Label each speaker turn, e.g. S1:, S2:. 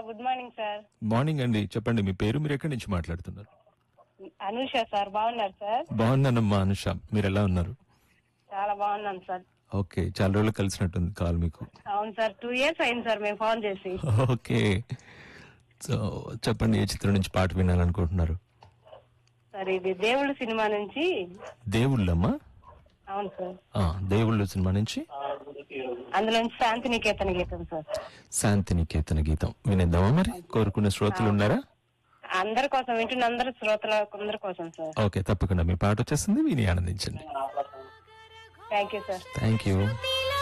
S1: good morning sir
S2: morning అండి చెప్పండి మీ పేరు మీరు ఎక్కడి నుంచి మాట్లాడుతున్నారు
S1: అనూష సార్ బాగున్నారు సార్
S2: బాగున్నానమ్మా అనుష మీరు ఎలా ఉన్నారు
S1: చాలా బాగున్నాను సార్
S2: ఓకే చాలా రోజులు కలిసినట్టుంది కాల్ మీకు
S1: అవును సార్ టూ ఇయర్స్ అయింది సార్ మేము ఫోన్ చేసి
S2: ఓకే సో చెప్పండి ఏ చిత్రం నుంచి పాట వినాలనుకుంటున్నారు
S1: సార్ ఇది దేవుళ్ళు సినిమా నుంచి
S2: దేవుళ్ళమ్మా
S1: అవును సార్
S2: ఆ, దేవుళ్ళు సినిమా నుంచి
S1: అందులో నుంచి శాంతి నికేతన గీతం సార్
S2: శాంతి నికేతన గీతం వినేద్దామా మరి కోరుకునే శ్రోతలు ఉన్నారా
S1: అందరి కోసం వింటున్న అందరి శ్రోతల అందరి కోసం సార్
S2: ఓకే తప్పకుండా మీ పాట వచ్చేసింది విని ఆనందించండి
S1: thank you sir
S2: thank you